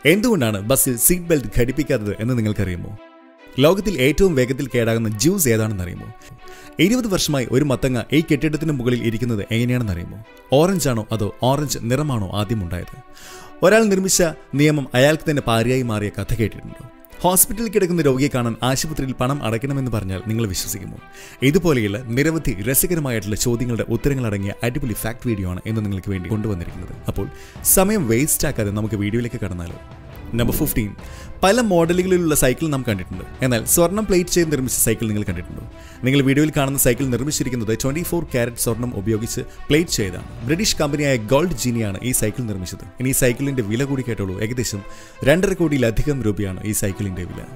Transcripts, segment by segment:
എന്തുകൊണ്ടാണ് ബസ്സിൽ seat belt ഘടിപ്പിക്കാത്തത് എന്ന് നിങ്ങൾക്കറിയുമോ ലോകത്തിൽ ഏറ്റവും വേഗത്തിൽ കേടാകുന്ന ജ്യൂസ് ഏതാണെന്ന് അറിയുമോ ഇരുപത് വർഷമായി ഒരു മത്തങ്ങ ഈ കെട്ടിടത്തിന് മുകളിൽ ഇരിക്കുന്നത് എങ്ങനെയാണെന്ന് അറിയുമോ ഓറഞ്ച് ആണോ അതോ ഓറഞ്ച് നിറമാണോ ആദ്യം ഉണ്ടായത് ഒരാൾ നിർമ്മിച്ച നിയമം അയാൾക്ക് തന്നെ പാരിയായി മാറിയ കഥ കേട്ടിട്ടുണ്ടോ ഹോസ്പിറ്റലിൽ കിടക്കുന്ന രോഗിയെ കാണാൻ ആശുപത്രിയിൽ പണം അടയ്ക്കണമെന്ന് പറഞ്ഞാൽ നിങ്ങൾ വിശ്വസിക്കുമോ ഇതുപോലെയുള്ള നിരവധി രസകരമായിട്ടുള്ള ചോദ്യങ്ങളുടെ ഉത്തരങ്ങളടങ്ങിയ അടിപൊളി ഫാക്ട് വീഡിയോ ആണ് ഇന്ന് നിങ്ങൾക്ക് വേണ്ടി കൊണ്ടുവന്നിരിക്കുന്നത് അപ്പോൾ സമയം വേസ്റ്റ് ആക്കാതെ നമുക്ക് വീഡിയോയിലേക്ക് കടന്നാലോ നമ്പർ ഫിഫ്റ്റീൻ പല മോഡലുകളിലുള്ള സൈക്കിൾ നാം കണ്ടിട്ടുണ്ട് എന്നാൽ സ്വർണം പ്ലേറ്റ് ചെയ്ത് നിർമ്മിച്ച സൈക്കിൾ നിങ്ങൾ കണ്ടിട്ടുണ്ടോ നിങ്ങൾ വീഡിയോയിൽ കാണുന്ന സൈക്കിൾ നിർമ്മിച്ചിരിക്കുന്നത് ട്വന്റി ഫോർ ക്യാരറ്റ് സ്വർണം ഉപയോഗിച്ച് പ്ലേറ്റ് ചെയ്താണ് ബ്രിട്ടീഷ് കമ്പനിയായ ഗോൾഡ് ജീനിയാണ് ഈ സൈക്കിൾ നിർമ്മിച്ചത് ഇനി ഈ സൈക്കിളിന്റെ വില കൂടി കേട്ടോളൂ ഏകദേശം രണ്ടര കോടിയിലധികം രൂപയാണ് ഈ സൈക്കിളിന്റെ വില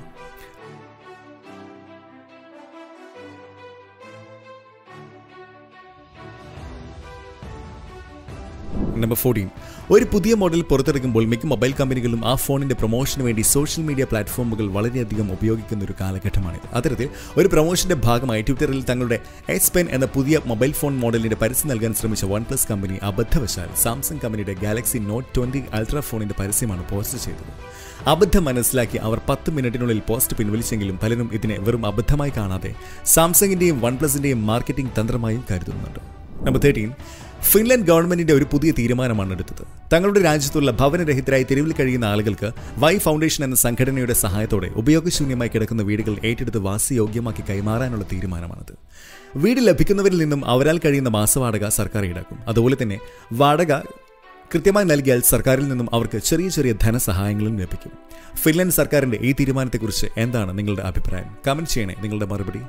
നമ്പർ ഫോർട്ടീൻ ഒരു പുതിയ മോഡൽ പുറത്തിറക്കുമ്പോൾ മിക്ക മൊബൈൽ കമ്പനികളും ആ ഫോണിന്റെ പ്രൊമോഷന് വേണ്ടി സോഷ്യൽ മീഡിയ പ്ലാറ്റ്ഫോമുകൾ വളരെയധികം ഉപയോഗിക്കുന്ന ഒരു കാലഘട്ടമാണിത് അത്തരത്തിൽ ഒരു പ്രൊമോഷന്റെ ഭാഗമായി ട്വിറ്ററിൽ തങ്ങളുടെ എസ് പെൻ എന്ന പുതിയ മൊബൈൽ ഫോൺ മോഡലിന്റെ പരസ്യം നൽകാൻ ശ്രമിച്ച വൺ പ്ലസ് കമ്പനി അബദ്ധവശാൽ സാംസങ് കമ്പനിയുടെ ഗാലക്സി നോട്ട് ട്വന്റി അൾട്രാ ഫോണിന്റെ പരസ്യമാണ് പോസ്റ്റ് ചെയ്തത് അബദ്ധം മനസ്സിലാക്കി അവർ പത്ത് മിനിറ്റിനുള്ളിൽ പോസ്റ്റ് പിൻവലിച്ചെങ്കിലും പലരും ഇതിനെ വെറും അബദ്ധമായി കാണാതെ സാംസങ്ങിന്റെയും വൺ പ്ലസിന്റെയും മാർക്കറ്റിംഗ് തന്ത്രമായും കരുതുന്നുണ്ട് നമ്പർ തേർട്ടീൻ ഫിൻലാൻഡ് ഗവൺമെന്റിന്റെ ഒരു പുതിയ തീരുമാനമാണ് എടുത്തത് തങ്ങളുടെ രാജ്യത്തുള്ള ഭവനരഹിതരായി തെരുവിൽ കഴിയുന്ന ആളുകൾക്ക് വൈ ഫൗണ്ടേഷൻ എന്ന സംഘടനയുടെ സഹായത്തോടെ ഉപയോഗശൂന്യമായി കിടക്കുന്ന വീടുകൾ ഏറ്റെടുത്ത് വാസയോഗ്യമാക്കി കൈമാറാനുള്ള തീരുമാനമാണിത് വീട് ലഭിക്കുന്നവരിൽ നിന്നും അവരാൽ കഴിയുന്ന മാസവാടക സർക്കാർ ഈടാക്കും അതുപോലെ തന്നെ വാടക കൃത്യമായി നൽകിയാൽ സർക്കാരിൽ നിന്നും അവർക്ക് ചെറിയ ചെറിയ ധനസഹായങ്ങളും ലഭിക്കും ഫിൻലാൻഡ് സർക്കാരിന്റെ ഈ തീരുമാനത്തെക്കുറിച്ച് എന്താണ് നിങ്ങളുടെ അഭിപ്രായം കമന്റ് ചെയ്യണേ നിങ്ങളുടെ മറുപടി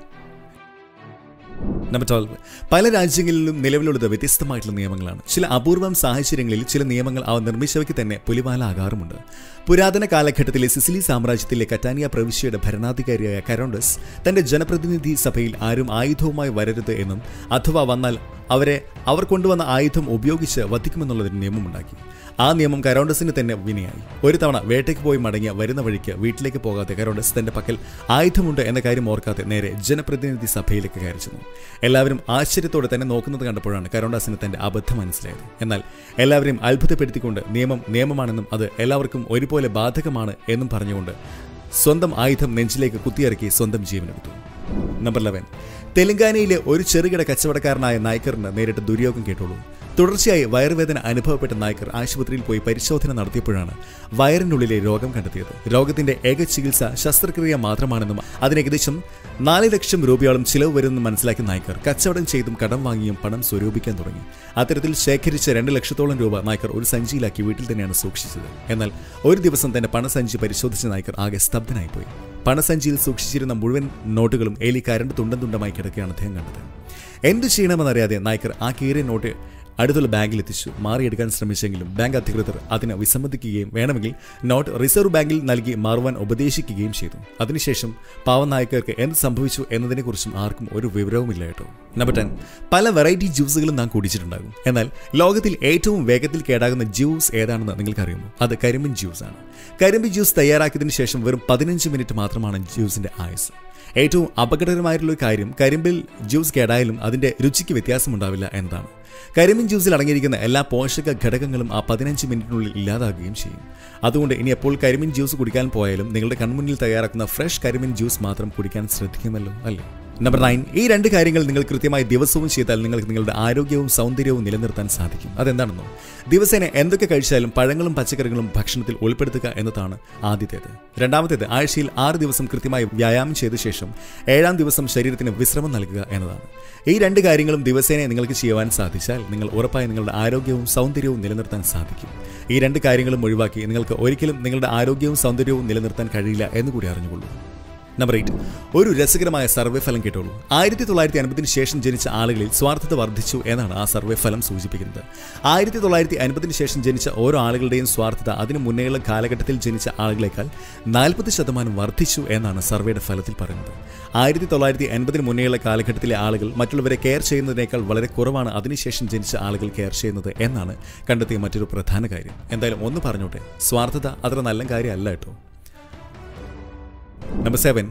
നമ്പർ ട്വൽവ് പല രാജ്യങ്ങളിലും നിലവിലുള്ളത് വ്യത്യസ്തമായിട്ടുള്ള നിയമങ്ങളാണ് ചില അപൂർവം സാഹചര്യങ്ങളിൽ ചില നിയമങ്ങൾ അവ നിർമ്മിച്ചവയ്ക്ക് തന്നെ പുലിവാല ആകാറുമുണ്ട് പുരാതന കാലഘട്ടത്തിലെ സിസിലി സാമ്രാജ്യത്തിലെ കറ്റാനിയ പ്രവിശ്യയുടെ ഭരണാധികാരിയായ കരോണ്ടസ് തന്റെ ജനപ്രതിനിധി സഭയിൽ ആരും ആയുധവുമായി വരരുത് എന്നും അഥവാ വന്നാൽ അവരെ അവർ കൊണ്ടുവന്ന ആയുധം ഉപയോഗിച്ച് വധിക്കുമെന്നുള്ളൊരു നിയമമുണ്ടാക്കി ആ നിയമം കരോണ്ടസിന് തന്നെ വിനയായി ഒരു തവണ വേട്ടയ്ക്ക് പോയി മടങ്ങിയ വരുന്ന വഴിക്ക് വീട്ടിലേക്ക് പോകാതെ കരോണ്ടസ് തന്റെ പക്കൽ ആയുധമുണ്ട് എന്ന കാര്യം ഓർക്കാതെ നേരെ ജനപ്രതിനിധി സഭയിലേക്ക് കയറി ചെന്നു എല്ലാവരും ആശ്ചര്യത്തോടെ തന്നെ നോക്കുന്നത് കണ്ടപ്പോഴാണ് കരോണ്ടാസിന് തന്റെ അബദ്ധം മനസ്സിലായത് എന്നാൽ എല്ലാവരെയും അത്ഭുതപ്പെടുത്തിക്കൊണ്ട് നിയമം നിയമമാണെന്നും അത് എല്ലാവർക്കും ഒരുപോലെ ബാധകമാണ് എന്നും പറഞ്ഞുകൊണ്ട് സ്വന്തം ആയുധം നെഞ്ചിലേക്ക് കുത്തിയിറക്കി സ്വന്തം ജീവനെടുത്തു നമ്പർ ലെവൻ തെലങ്കാനയിലെ ഒരു ചെറുകിട കച്ചവടക്കാരനായ നായ്ക്കറിന് നേരിട്ട് ദുര്യോഗം കേട്ടോളൂ തുടർച്ചയായി വയറുവേദന അനുഭവപ്പെട്ട നായ്ക്കർ ആശുപത്രിയിൽ പോയി പരിശോധന നടത്തിയപ്പോഴാണ് വയറിനുള്ളിലെ രോഗം കണ്ടെത്തിയത് രോഗത്തിന്റെ ഏക ചികിത്സ ശസ്ത്രക്രിയ മാത്രമാണെന്നും അതിന് ഏകദേശം നാല് ലക്ഷം രൂപയോളം ചിലവ് വരുമെന്ന് മനസ്സിലാക്കിയ നായ്ക്കർ കച്ചവടം ചെയ്തും കടം വാങ്ങിയും പണം സ്വരൂപിക്കാൻ തുടങ്ങി അത്തരത്തിൽ ശേഖരിച്ച രണ്ട് ലക്ഷത്തോളം രൂപ നായ്ക്കർ ഒരു സഞ്ചിയിലാക്കി വീട്ടിൽ തന്നെയാണ് സൂക്ഷിച്ചത് എന്നാൽ ഒരു ദിവസം തന്റെ പണസഞ്ചി പരിശോധിച്ച നായ്ക്കർ ആകെ സ്തബ്ധനായിപ്പോയി പണസഞ്ചിയിൽ സൂക്ഷിച്ചിരുന്ന മുഴുവൻ നോട്ടുകളും എലി കരണ്ട് തുണ്ടം തുണ്ടമായി കിടക്കുകയാണ് അദ്ദേഹം കണ്ടത് എന്ത് ചെയ്യണമെന്നറിയാതെ നായ്ക്കർ ആ കീറിയ നോട്ട് അടുത്തുള്ള ബാങ്കിൽ എത്തിച്ചു മാറിയെടുക്കാൻ ശ്രമിച്ചെങ്കിലും ബാങ്ക് അധികൃതർ അതിന് വിസമ്മതിക്കുകയും വേണമെങ്കിൽ നോട്ട് റിസർവ് ബാങ്കിൽ നൽകി മാറുവാൻ ഉപദേശിക്കുകയും ചെയ്തു അതിനുശേഷം പാവം നായക്കർക്ക് എന്ത് സംഭവിച്ചു എന്നതിനെക്കുറിച്ചും ആർക്കും ഒരു വിവരവുമില്ല കേട്ടോ നമ്പർ ടെൻ പല വെറൈറ്റി ജ്യൂസുകളും നാം കുടിച്ചിട്ടുണ്ടാകും എന്നാൽ ലോകത്തിൽ ഏറ്റവും വേഗത്തിൽ കേടാകുന്ന ജ്യൂസ് ഏതാണെന്ന് നിങ്ങൾക്കറിയുമോ അത് കരിമ്പിൻ ജ്യൂസ് ആണ് കരിമ്പിൻ ജ്യൂസ് തയ്യാറാക്കിയതിനു ശേഷം വെറും പതിനഞ്ച് മിനിറ്റ് മാത്രമാണ് ജ്യൂസിന്റെ ആയുസ് ഏറ്റവും അപകടകരമായിട്ടുള്ള ഒരു കാര്യം കരിമ്പിൽ ജ്യൂസ് കേടായാലും അതിന്റെ രുചിക്ക് വ്യത്യാസമുണ്ടാവില്ല എന്നതാണ് കരിമ്പിൻ ജ്യൂസിൽ അടങ്ങിയിരിക്കുന്ന എല്ലാ പോഷക ഘടകങ്ങളും ആ പതിനഞ്ച് മിനിറ്റിനുള്ളിൽ ഇല്ലാതാകുകയും ചെയ്യും അതുകൊണ്ട് ഇനി എപ്പോൾ കരിമ്പിൻ ജ്യൂസ് കുടിക്കാൻ പോയാലും നിങ്ങളുടെ കൺമുന്നിൽ തയ്യാറാക്കുന്ന ഫ്രഷ് കരിമ്പിൻ ജ്യൂസ് മാത്രം കുടിക്കാൻ ശ്രദ്ധിക്കുമല്ലോ അല്ലേ നമ്പർ നയൻ ഈ രണ്ട് കാര്യങ്ങൾ നിങ്ങൾ കൃത്യമായി ദിവസവും ചെയ്താൽ നിങ്ങൾക്ക് നിങ്ങളുടെ ആരോഗ്യവും സൗന്ദര്യവും നിലനിർത്താൻ സാധിക്കും അതെന്താണെന്നോ ദിവസേന എന്തൊക്കെ കഴിച്ചാലും പഴങ്ങളും പച്ചക്കറികളും ഭക്ഷണത്തിൽ ഉൾപ്പെടുത്തുക എന്നതാണ് ആദ്യത്തേത് രണ്ടാമത്തേത് ആഴ്ചയിൽ ആറ് ദിവസം കൃത്യമായി വ്യായാമം ചെയ്ത ശേഷം ഏഴാം ദിവസം ശരീരത്തിന് വിശ്രമം നൽകുക എന്നതാണ് ഈ രണ്ട് കാര്യങ്ങളും ദിവസേന നിങ്ങൾക്ക് ചെയ്യുവാൻ സാധിച്ചാൽ നിങ്ങൾ ഉറപ്പായി നിങ്ങളുടെ ആരോഗ്യവും സൗന്ദര്യവും നിലനിർത്താൻ സാധിക്കും ഈ രണ്ട് കാര്യങ്ങളും ഒഴിവാക്കി നിങ്ങൾക്ക് ഒരിക്കലും നിങ്ങളുടെ ആരോഗ്യവും സൗന്ദര്യവും നിലനിർത്താൻ കഴിയില്ല എന്ന് കൂടി അറിഞ്ഞുകൊള്ളൂ നമ്പർ എയ്റ്റ് ഒരു രസകരമായ സർവേ ഫലം കേട്ടോളൂ ആയിരത്തി തൊള്ളായിരത്തി അൻപതിന് ശേഷം ജനിച്ച ആളുകളിൽ സ്വാർത്ഥത വർദ്ധിച്ചു എന്നാണ് ആ സർവേ ഫലം സൂചിപ്പിക്കുന്നത് ആയിരത്തി തൊള്ളായിരത്തി അൻപതിന് ശേഷം ജനിച്ച ഓരോ ആളുകളുടെയും സ്വാർത്ഥത അതിനു മുന്നേയുള്ള കാലഘട്ടത്തിൽ ജനിച്ച ആളുകളെക്കാൾ നാൽപ്പത് ശതമാനം വർദ്ധിച്ചു എന്നാണ് സർവേയുടെ ഫലത്തിൽ പറയുന്നത് ആയിരത്തി തൊള്ളായിരത്തി അൻപതിന് മുന്നേയുള്ള കാലഘട്ടത്തിലെ ആളുകൾ മറ്റുള്ളവരെ കെയർ ചെയ്യുന്നതിനേക്കാൾ വളരെ കുറവാണ് അതിനുശേഷം ജനിച്ച ആളുകൾ കെയർ ചെയ്യുന്നത് എന്നാണ് കണ്ടെത്തിയ മറ്റൊരു പ്രധാന കാര്യം എന്തായാലും ഒന്ന് പറഞ്ഞോട്ടെ സ്വാർത്ഥത അത്ര നല്ല കാര്യമല്ല കേട്ടോ നമ്പർ സെവൻ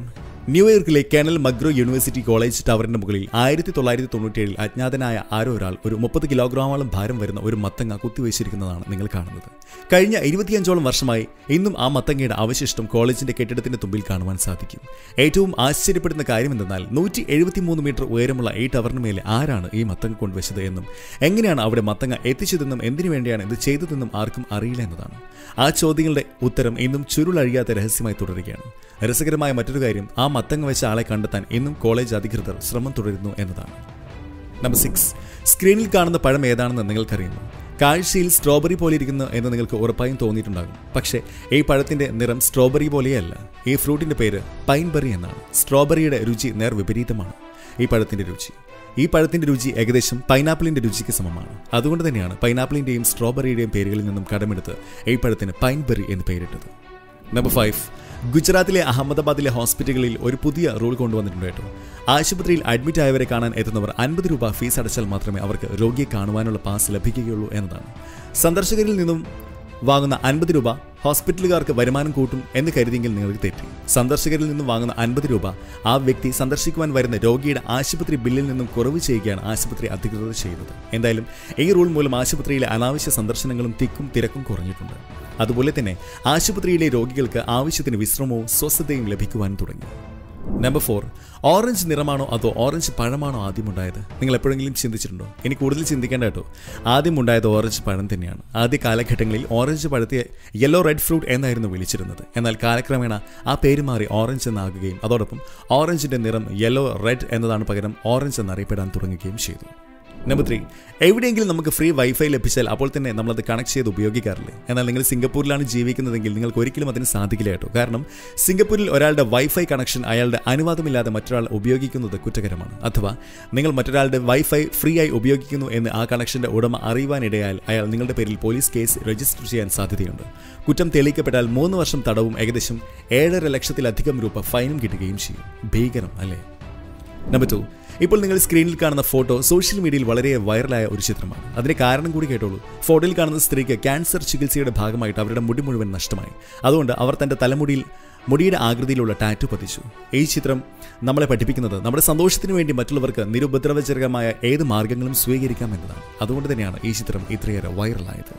ന്യൂയോർക്കിലെ കേണൽ മഗ്രോ യൂണിവേഴ്സിറ്റി കോളേജ് ടവറിന്റെ മുകളിൽ ആയിരത്തി തൊള്ളായിരത്തി തൊണ്ണൂറ്റിയേഴിൽ അജ്ഞാതനായ ആരോ ഒരാൾ ഒരു മുപ്പത് കിലോഗ്രാമോളം ഭാരം വരുന്ന ഒരു മത്തങ്ങ കുത്തിവെച്ചിരിക്കുന്നതാണ് നിങ്ങൾ കാണുന്നത് കഴിഞ്ഞ ഇരുപത്തിയഞ്ചോളം വർഷമായി ഇന്നും ആ മത്തങ്ങയുടെ അവശിഷ്ടം കോളേജിന്റെ കെട്ടിടത്തിന്റെ തുമ്പിൽ കാണുവാൻ സാധിക്കും ഏറ്റവും ആശ്ചര്യപ്പെടുന്ന കാര്യം എന്തെന്നാൽ നൂറ്റി എഴുപത്തിമൂന്ന് മീറ്റർ ഉയരമുള്ള ഈ ടവറിന് മേലെ ആരാണ് ഈ മത്തങ്ങ കൊണ്ടുവച്ചത് എന്നും എങ്ങനെയാണ് അവിടെ മത്തങ്ങ എത്തിച്ചതെന്നും എന്തിനു വേണ്ടിയാണ് ഇത് ചെയ്തതെന്നും ആർക്കും അറിയില്ല എന്നതാണ് ആ ചോദ്യങ്ങളുടെ ഉത്തരം ഇന്നും ചുരുളഴിയാത്ത രഹസ്യമായി തുടരുകയാണ് രസകരമായ മറ്റൊരു കാര്യം ആ മത്തങ്ങ വെച്ച ആളെ കണ്ടെത്താൻ ഇന്നും കോളേജ് അധികൃതർ ശ്രമം തുടരുന്നു എന്നതാണ് നമ്പർ സിക്സ് സ്ക്രീനിൽ കാണുന്ന പഴം ഏതാണെന്ന് നിങ്ങൾക്കറിയുന്നു കാഴ്ചയിൽ സ്ട്രോബെറി പോലെ ഇരിക്കുന്നു എന്ന് നിങ്ങൾക്ക് ഉറപ്പായും തോന്നിയിട്ടുണ്ടാകും പക്ഷേ ഈ പഴത്തിന്റെ നിറം സ്ട്രോബെറി പോലെയല്ല ഈ ഫ്രൂട്ടിന്റെ പേര് പൈൻബെറി എന്നാണ് സ്ട്രോബെറിയുടെ രുചി നേർ വിപരീതമാണ് ഈ പഴത്തിന്റെ രുചി ഈ പഴത്തിന്റെ രുചി ഏകദേശം പൈനാപ്പിളിന്റെ രുചിക്ക് സമമാണ് അതുകൊണ്ട് തന്നെയാണ് പൈനാപ്പിളിന്റെയും സ്ട്രോബെറിയുടെയും പേരുകളിൽ നിന്നും കടമെടുത്ത് ഈ പഴത്തിന് പൈൻബെറി എന്ന് പേരിട്ടത് നമ്പർ ഫൈവ് ഗുജറാത്തിലെ അഹമ്മദാബാദിലെ ഹോസ്പിറ്റലുകളിൽ ഒരു പുതിയ റൂൾ കൊണ്ടുവന്നിട്ടുണ്ട് കേട്ടോ ആശുപത്രിയിൽ അഡ്മിറ്റ് ആയവരെ കാണാൻ എത്തുന്നവർ അൻപത് രൂപ ഫീസ് അടച്ചാൽ മാത്രമേ അവർക്ക് രോഗിയെ കാണുവാനുള്ള പാസ് ലഭിക്കുകയുള്ളൂ എന്നതാണ് സന്ദർശകരിൽ നിന്നും വാങ്ങുന്ന അൻപത് രൂപ ഹോസ്പിറ്റലുകാർക്ക് വരുമാനം കൂട്ടും എന്ന് കരുതിയെങ്കിൽ നിങ്ങൾക്ക് തെറ്റി സന്ദർശകരിൽ നിന്നും വാങ്ങുന്ന അൻപത് രൂപ ആ വ്യക്തി സന്ദർശിക്കുവാൻ വരുന്ന രോഗിയുടെ ആശുപത്രി ബില്ലിൽ നിന്നും കുറവ് ചെയ്യുകയാണ് ആശുപത്രി അധികൃതർ ചെയ്തത് എന്തായാലും ഈ റൂൾ മൂലം ആശുപത്രിയിലെ അനാവശ്യ സന്ദർശനങ്ങളും തിക്കും തിരക്കും കുറഞ്ഞിട്ടുണ്ട് അതുപോലെ തന്നെ ആശുപത്രിയിലെ രോഗികൾക്ക് ആവശ്യത്തിന് വിശ്രമവും സ്വസ്ഥതയും ലഭിക്കുവാൻ തുടങ്ങി നമ്പർ ഫോർ ഓറഞ്ച് നിറമാണോ അതോ ഓറഞ്ച് പഴമാണോ ആദ്യം ഉണ്ടായത് നിങ്ങൾ എപ്പോഴെങ്കിലും ചിന്തിച്ചിട്ടുണ്ടോ ഇനി കൂടുതൽ ചിന്തിക്കേണ്ട കേട്ടോ ആദ്യം ഉണ്ടായത് ഓറഞ്ച് പഴം തന്നെയാണ് ആദ്യ കാലഘട്ടങ്ങളിൽ ഓറഞ്ച് പഴത്തെ യെല്ലോ റെഡ് ഫ്രൂട്ട് എന്നായിരുന്നു വിളിച്ചിരുന്നത് എന്നാൽ കാലക്രമേണ ആ പേര് മാറി ഓറഞ്ച് എന്നാകുകയും അതോടൊപ്പം ഓറഞ്ചിന്റെ നിറം യെല്ലോ റെഡ് എന്നതാണ് പകരം ഓറഞ്ച് എന്നറിയപ്പെടാൻ തുടങ്ങുകയും ചെയ്തു നമ്പർ ത്രീ എവിടെയെങ്കിലും നമുക്ക് ഫ്രീ വൈഫൈ ലഭിച്ചാൽ അപ്പോൾ തന്നെ നമ്മളത് കണക്ട് ചെയ്ത് ഉപയോഗിക്കാറില്ലേ എന്നാൽ നിങ്ങൾ സിംഗപ്പൂരിലാണ് ജീവിക്കുന്നതെങ്കിൽ നിങ്ങൾക്ക് ഒരിക്കലും അതിന് സാധിക്കില്ല കേട്ടോ കാരണം സിംഗപ്പൂരിൽ ഒരാളുടെ വൈഫൈ കണക്ഷൻ അയാളുടെ അനുവാദമില്ലാതെ മറ്റൊരാൾ ഉപയോഗിക്കുന്നത് കുറ്റകരമാണ് അഥവാ നിങ്ങൾ മറ്റൊരാളുടെ വൈഫൈ ഫ്രീ ആയി ഉപയോഗിക്കുന്നു എന്ന് ആ കണക്ഷന്റെ ഉടമ അറിയുവാനിടയാൽ അയാൾ നിങ്ങളുടെ പേരിൽ പോലീസ് കേസ് രജിസ്റ്റർ ചെയ്യാൻ സാധ്യതയുണ്ട് കുറ്റം തെളിയിക്കപ്പെട്ടാൽ മൂന്ന് വർഷം തടവും ഏകദേശം ഏഴര ലക്ഷത്തിലധികം രൂപ ഫൈനും കിട്ടുകയും ചെയ്യും ഭീകരം അല്ലേ നമ്പർ ടു ഇപ്പോൾ നിങ്ങൾ സ്ക്രീനിൽ കാണുന്ന ഫോട്ടോ സോഷ്യൽ മീഡിയയിൽ വളരെ വൈറലായ ഒരു ചിത്രമാണ് അതിന് കാരണം കൂടി കേട്ടോളൂ ഫോട്ടോയിൽ കാണുന്ന സ്ത്രീക്ക് ക്യാൻസർ ചികിത്സയുടെ ഭാഗമായിട്ട് അവരുടെ മുടി മുഴുവൻ നഷ്ടമായി അതുകൊണ്ട് അവർ തന്റെ തലമുടിയിൽ മുടിയുടെ ആകൃതിയിലുള്ള ടാറ്റു പതിച്ചു ഈ ചിത്രം നമ്മളെ പഠിപ്പിക്കുന്നത് നമ്മുടെ സന്തോഷത്തിന് വേണ്ടി മറ്റുള്ളവർക്ക് നിരുപദ്രവജനകമായ ഏത് മാർഗങ്ങളും സ്വീകരിക്കാം എന്നതാണ് അതുകൊണ്ട് തന്നെയാണ് ഈ ചിത്രം ഇത്രയേറെ വൈറലായത്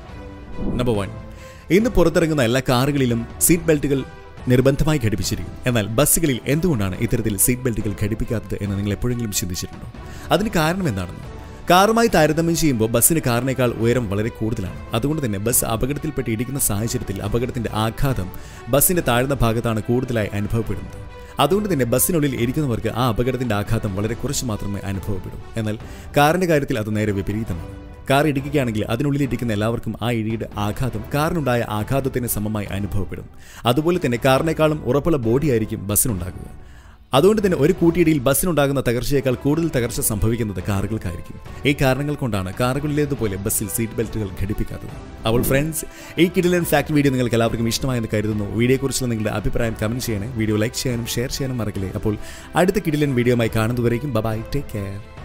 നമ്പർ വൺ ഇന്ന് പുറത്തിറങ്ങുന്ന എല്ലാ കാറുകളിലും സീറ്റ് ബെൽറ്റുകൾ നിർബന്ധമായി ഘടിപ്പിച്ചിരിക്കും എന്നാൽ ബസ്സുകളിൽ എന്തുകൊണ്ടാണ് ഇത്തരത്തിൽ സീറ്റ് ബെൽറ്റുകൾ ഘടിപ്പിക്കാത്തത് എന്ന് നിങ്ങൾ എപ്പോഴെങ്കിലും ചിന്തിച്ചിട്ടുണ്ടോ അതിന് കാരണം എന്താണെന്ന് കാറുമായി താരതമ്യം ചെയ്യുമ്പോൾ ബസ്സിന് കാറിനേക്കാൾ ഉയരം വളരെ കൂടുതലാണ് അതുകൊണ്ട് തന്നെ ബസ് അപകടത്തിൽപ്പെട്ട് ഇടിക്കുന്ന സാഹചര്യത്തിൽ അപകടത്തിന്റെ ആഘാതം ബസ്സിന്റെ താഴ്ന്ന ഭാഗത്താണ് കൂടുതലായി അനുഭവപ്പെടുന്നത് അതുകൊണ്ട് തന്നെ ബസ്സിനുള്ളിൽ ഇരിക്കുന്നവർക്ക് ആ അപകടത്തിന്റെ ആഘാതം വളരെ കുറച്ച് മാത്രമേ അനുഭവപ്പെടൂ എന്നാൽ കാറിന്റെ കാര്യത്തിൽ അത് നേരെ വിപരീതമാണ് കാർ ഇടിക്കുകയാണെങ്കിൽ അതിനുള്ളിൽ ഇരിക്കുന്ന എല്ലാവർക്കും ആ ഇടിയുടെ ആഘാതം കാറിനുണ്ടായ ആഘാതത്തിന് സമമായി അനുഭവപ്പെടും അതുപോലെ തന്നെ കാറിനേക്കാളും ഉറപ്പുള്ള ബോഡിയായിരിക്കും ബസ്സിനുണ്ടാകുക അതുകൊണ്ട് തന്നെ ഒരു കൂട്ടിയിടിയിൽ ബസ്സിനുണ്ടാകുന്ന തകർച്ചയേക്കാൾ കൂടുതൽ തകർച്ച സംഭവിക്കുന്നത് കാറുകൾക്കായിരിക്കും ഈ കാരണങ്ങൾ കൊണ്ടാണ് കാറുകളിലേതുപോലെ ബസ്സിൽ സീറ്റ് ബെൽറ്റുകൾ ഘടിപ്പിക്കാത്തത് അപ്പോൾ ഫ്രണ്ട്സ് ഈ കിഡിലൻ ഫാക്ട് വീഡിയോ നിങ്ങൾക്ക് എല്ലാവർക്കും ഇഷ്ടമായെന്ന് കരുതുന്നു വീഡിയോയെക്കുറിച്ചുള്ള നിങ്ങളുടെ അഭിപ്രായം കമന്റ് ചെയ്യണേ വീഡിയോ ലൈക്ക് ചെയ്യാനും ഷെയർ ചെയ്യാനും മറക്കില്ലേ അപ്പോൾ അടുത്ത കിഡിലൻ വീഡിയോയുമായി കാണുന്നതുവരേക്കും ബൈ ടേക്ക് കെയർ